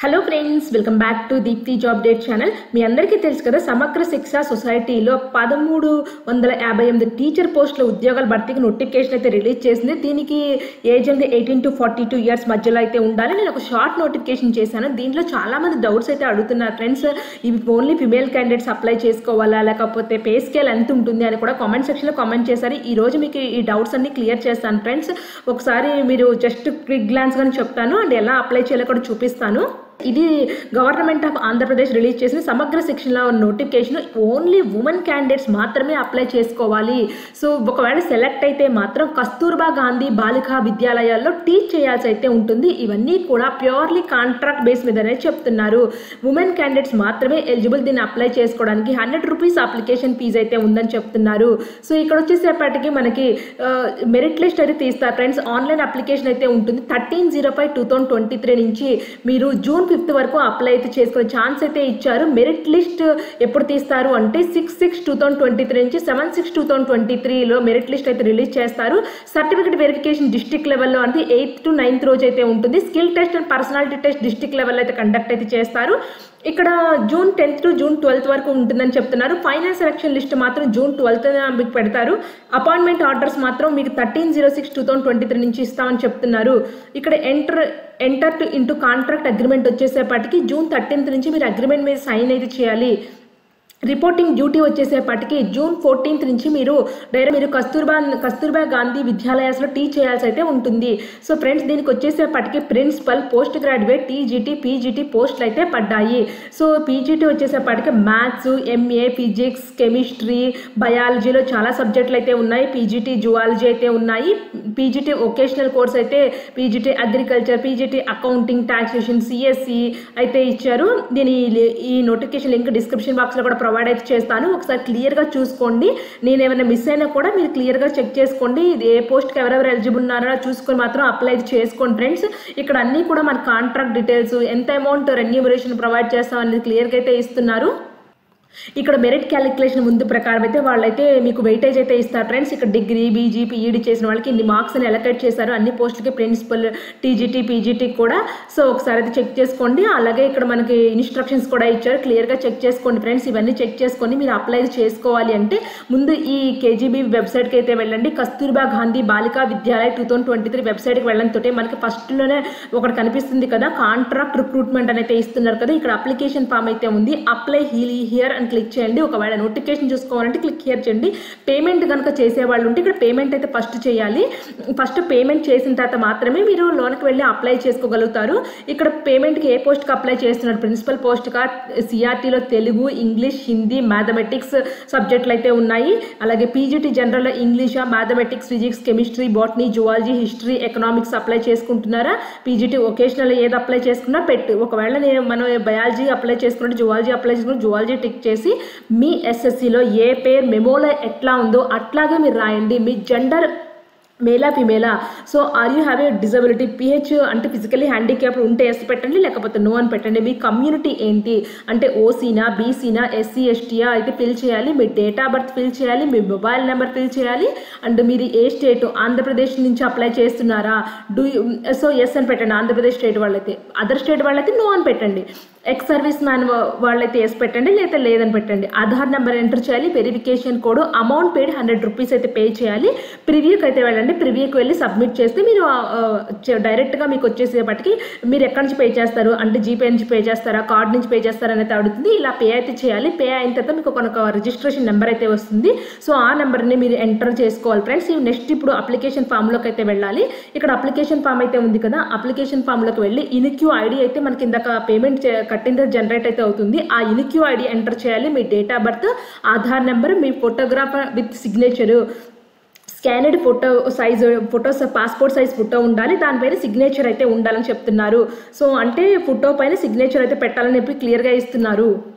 hello friends welcome back to Deepthi job date channel మీ అందరికీ తెలుసు కదా సమగ్ర శిక్ష సొసైటీలో పదమూడు వందల యాభై ఎనిమిది టీచర్ పోస్టుల ఉద్యోగాల భర్తీకి నోటిఫికేషన్ అయితే రిలీజ్ చేసింది దీనికి ఏజ్ అనేది eighteen to forty two years మధ్యలో అయితే ఉండాలి నేను ఒక షార్ట్ నోటిఫికేషన్ చేశాను దీంట్లో చాలా మంది డౌట్స్ అయితే అడుగుతున్నారు ఫ్రెండ్స్ ఇవి ఓన్లీ ఫిమేల్ క్యాండిడేట్స్ అప్లై చేసుకోవాలా లేకపోతే పే స్కేల్ ఎంత ఉంటుంది అని కూడా కామెంట్ సెక్షన్లో కామెంట్ చేశారు ఈ రోజు మీకు ఈ డౌట్స్ అన్ని క్లియర్ చేస్తాను ఫ్రెండ్స్ ఒకసారి మీరు జస్ట్ క్విక్ గ్లాన్స్ కానీ చెప్తాను అండ్ ఎలా అప్లై చేయాలో కూడా చూపిస్తాను ఇది గవర్నమెంట్ ఆఫ్ ఆంధ్రప్రదేశ్ రిలీజ్ చేసిన Samagra Shikshana notification only women candidates మాత్రమే అప్లై చేసుకోవాలి సో ఒకవేళ సెలెక్ట్ అయితే మాత్రం కస్తూర్బా గాంధీ బాలికా విద్యాలయాల్లో టీచ్ చేయాల్సి అయితే ఉంటుంది ఇవన్నీ కూడా ప్యూర్లీ కాంట్రాక్ట్ బేస్ మీదనే చెప్తున్నారు ఉమెన్ క్యాండిడేట్స్ మాత్రమే ఎలిజిబుల్ దీన్ని అప్లై చేసుకోవడానికి హండ్రెడ్ రూపీస్ అప్లికేషన్ ఫీజు అయితే ఉందని చెప్తున్నారు సో ఇక్కడ వచ్చేసేపటికి మనకి మెరిట్ లిస్ట్ అయితే తీస్తారు ఫ్రెండ్స్ ఆన్లైన్ అప్లికేషన్ అయితే ఉంటుంది thirteen zero five two thousand twenty three నుంచి మీరు జూన్ ఫిఫ్త్ వరకు అప్లై అయితే చేసుకునే ఛాన్స్ అయితే ఇచ్చారు మెరిట్ లిస్ట్ ఎప్పుడు తీస్తారు అంటే six six two thousand twenty three నుంచి seven six two thousand twenty త్రీలో మెరిట్ లిస్ట్ అయితే రిలీజ్ చేస్తారు సర్టిఫికేట్ వెరిఫికేషన్ డిస్ట్రిక్ట్ లెవెల్లో అంటే ఎయిత్ టు నైన్త్ రోజు అయితే ఉంటుంది skill test and personality test district level అయితే కండక్ట్ అయితే చేస్తారు ఇక్కడ June tenth to June twelfth వరకు ఉంటుందని చెప్తున్నారు ఫైనల్ సెలక్షన్ లిస్ట్ మాత్రం జూన్ ట్వెల్త్ మీకు పెడతారు అపాయింట్మెంట్ ఆర్డర్స్ మాత్రం మీకు thirteen zero six two thousand twenty three నుంచి ఇస్తామని చెప్తున్నారు ఇక్కడ enter enter to into contract agreement వచ్చేసేపటికి జూన్ థర్టీన్త్ నుంచి మీరు అగ్రిమెంట్ మీద సైన్ అయితే చేయాలి రిపోర్టింగ్ డ్యూటీ వచ్చేసేపటికి జూన్ ఫోర్టీన్త్ నుంచి మీరు డైరెక్ట్ మీరు కస్తూర్బా కస్తూర్బా గాంధీ విద్యాలయాస్లో టీచ్ చేయాల్సి అయితే ఉంటుంది సో ఫ్రెండ్స్ దీనికి వచ్చేసేపటికి principal post graduate TGT PGT పోస్టులు అయితే పడ్డాయి సో పీజీటీ వచ్చేసేపటికి మ్యాథ్స్ ఎంఏ ఫిజిక్స్ కెమిస్ట్రీ బయాలజీలో చాలా సబ్జెక్టులు అయితే ఉన్నాయి పీజీటీ జువాలజీ అయితే ఉన్నాయి పీజీటీ వొకేషనల్ కోర్స్ అయితే PGT agriculture PGT accounting taxation CSC అయితే ఇచ్చారు దీని ఈ నోటిఫికేషన్ లింక్ డిస్క్రిప్షన్ బాక్స్లో కూడా ప్రొవైడ్ అయితే చేస్తాను ఒకసారి క్లియర్గా చూసుకోండి నేను ఏమైనా మిస్ అయినా కూడా మీరు క్లియర్గా చెక్ చేసుకోండి ఇది ఏ పోస్ట్కి ఎవరెవరు ఎలిజిబుల్ ఉన్నారో చూసుకొని మాత్రం అప్లై చేసుకోండి ఫ్రెండ్స్ ఇక్కడ అన్నీ కూడా మన కాంట్రాక్ట్ డీటెయిల్స్ ఎంత అమౌంట్ రెన్యూమరేషన్ ప్రొవైడ్ చేస్తాం అనేది క్లియర్గా అయితే ఇస్తున్నారు ఇక్కడ మెరిట్ క్యాలిక్యులేషన్ ముందు ప్రకారం అయితే వాళ్ళైతే మీకు వెయిటేజ్ అయితే ఇస్తారు ఫ్రెండ్స్ ఇక్కడ డిగ్రీ బీజీ పీఈడి చేసిన వాళ్ళకి ఇన్ని మార్క్స్ అని ఎలకేట్ చేశారు అన్ని పోస్టులకి ప్రిన్సిపల్ టీజీటీ పీజీటీ కూడా సో ఒకసారి అయితే చెక్ చేసుకోండి అలాగే ఇక్కడ మనకి ఇన్స్ట్రక్షన్స్ కూడా ఇచ్చారు క్లియర్గా చెక్ చేసుకోండి ఫ్రెండ్స్ ఇవన్నీ చెక్ చేసుకొని మీరు అప్లై చేసుకోవాలి అంటే ముందు ఈ కేజీబీ వెబ్సైట్కి అయితే వెళ్ళండి Kasturba Gandhi Balika Vidyalaya two thousand twenty three వెబ్సైట్కి వెళ్ళడంతో మనకి ఫస్ట్లోనే ఒకటి కనిపిస్తుంది కదా కాంట్రాక్ట్ రిక్రూట్మెంట్ అని అయితే ఇస్తున్నారు కదా ఇక్కడ అప్లికేషన్ ఫామ్ అయితే ఉంది అప్లై హీలీ హియర్ అని క్లిక్ చేయండి ఒకవేళ నోటిఫికేషన్ చూసుకోవాలంటే క్లిక్ హియర్ చేయండి పేమెంట్ కనుక చేసేవాళ్ళు ఉంటే ఇక్కడ పేమెంట్ అయితే ఫస్ట్ చేయాలి ఫస్ట్ పేమెంట్ చేసిన తర్వాత మాత్రమే మీరు లోనికి వెళ్ళి అప్లై చేసుకోగలుగుతారు ఇక్కడ పేమెంట్కి ఏ పోస్ట్కి అప్లై చేస్తున్నారు ప్రిన్సిపల్ పోస్ట్గా సిఆర్టీలో తెలుగు ఇంగ్లీష్ హిందీ మ్యాథమెటిక్స్ సబ్జెక్టులు అయితే ఉన్నాయి అలాగే పీజీటీ జనరల్లో English mathematics physics chemistry botany zoology history economics apply చేసుకుంటున్నారా పీజీటీ వొకేషనల్ ఏది అప్లై చేసుకున్నా పెట్టు ఒకవేళ నేను మనం బయాలజీ అప్లై చేసుకుంటే జువాలజీ అప్లై చేసుకుంటే జువాలజీ టిక్ చేసి మీ ఎస్ఎస్సిలో ఏ పేరు మెమోలో ఎట్లా ఉందో అట్లాగే మీరు రాయండి మీ జెండర్ మేలా ఫిమేలా so are you have a disability PH అంటే ఫిజికలీ హ్యాండిక్యాప్డ్ ఉంటే ఎస్ పెట్టండి లేకపోతే నో అని పెట్టండి మీ కమ్యూనిటీ ఏంటి అంటే ఓసీనా బీసీనా ఎస్సీ ఎస్టీయా అయితే ఫిల్ చేయాలి మీ డేట్ ఆఫ్ బర్త్ ఫిల్ చేయాలి మీ మొబైల్ నెంబర్ ఫిల్ చేయాలి అండ్ మీరు ఏ స్టేట్ ఆంధ్రప్రదేశ్ నుంచి అప్లై చేస్తున్నారా డూ సో ఎస్ అని పెట్టండి ఆంధ్రప్రదేశ్ స్టేట్ వాళ్ళైతే అదర్ స్టేట్ వాళ్ళైతే నో అని పెట్టండి ఎక్స్ సర్వీస్ మ్యాన్ వాళ్ళైతే ఎస్ పెట్టండి లేదా లేదని పెట్టండి ఆధార్ నెంబర్ ఎంటర్ చేయాలి verification code amount paid hundred rupees అయితే పే చేయాలి ప్రివ్యూకి అయితే వెళ్ళండి ప్రివ్యూకి వెళ్ళి సబ్మిట్ చేస్తే మీరు డైరెక్ట్గా మీకు వచ్చేసేపటికి మీరు ఎక్కడి నుంచి పే చేస్తారు అంటే జీపే నుంచి పే చేస్తారా కార్డ్ నుంచి పే చేస్తారా అనేది అడుగుతుంది ఇలా పే అయితే చేయాలి పే అయిన తర్వాత మీకు ఒక రిజిస్ట్రేషన్ నెంబర్ అయితే వస్తుంది సో ఆ నెంబర్ని మీరు ఎంటర్ చేసుకోవాలి ఫ్రెండ్స్ నెక్స్ట్ ఇప్పుడు అప్లికేషన్ ఫామ్లోకి అయితే వెళ్ళాలి ఇక్కడ అప్లికేషన్ ఫామ్ అయితే ఉంది కదా అప్లికేషన్ ఫామ్లోకి వెళ్ళి ఇన్క్యూ ఐడి అయితే మనకి ఇందాక పేమెంట్ కట్టిన జనరేట్ అయితే అవుతుంది ఆ ఇన్క్యూ ఐడి ఎంటర్ చేయాలి మీ date of birth Aadhaar number మీ photograph with signature scanned photo size photos passport size photo ఉండాలి దానిపైన సిగ్నేచర్ అయితే ఉండాలని చెప్తున్నారు సో అంటే ఫోటో పైన సిగ్నేచర్ అయితే పెట్టాలని చెప్పి క్లియర్గా ఇస్తున్నారు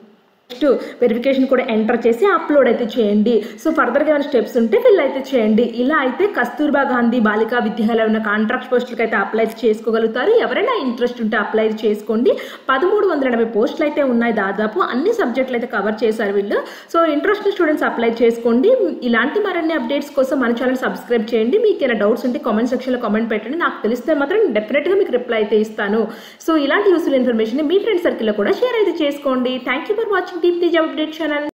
నెక్స్ట్ వెరిఫికేషన్ కూడా ఎంటర్ చేసి అప్లోడ్ అయితే చేయండి సో ఫర్దర్గా ఏమైనా స్టెప్స్ ఉంటే ఫిల్ అయితే చేయండి ఇలా అయితే కస్తూర్బా గాంధీ బాలికా విద్యాలయం ఉన్న కాంట్రాక్ట్ పోస్టులకు అయితే అప్లై చేసుకోగలుగుతారు ఎవరైనా ఇంట్రెస్ట్ ఉంటే అప్లై చేసుకోండి పదమూడు వందల ఎనభై పోస్టులు అయితే ఉన్నాయి దాదాపు అన్ని సబ్జెక్టులు అయితే కవర్ చేశారు వీళ్ళు సో ఇంట్రెస్ట్ స్టూడెంట్స్ అప్లై చేసుకోండి ఇలాంటి మరిన్ని అప్డేట్స్ కోసం మన ఛానల్ సబ్స్క్రైబ్ చేయండి మీకు ఏమైనా డౌట్స్ ఉంటే కామెంట్ సెక్షన్లో కామెంట్ పెట్టండి నాకు తెలిస్తే మాత్రం డెఫినెట్గా మీకు రిప్లై అయితే ఇస్తాను సో ఇలాంటి యూస్ఫుల్ ఇన్ఫర్మేషన్ మీ ఫ్రెండ్ సర్కిల్లో కూడా షేర్ అయితే చేసుకోండి thank you for watching Deepthi job update channel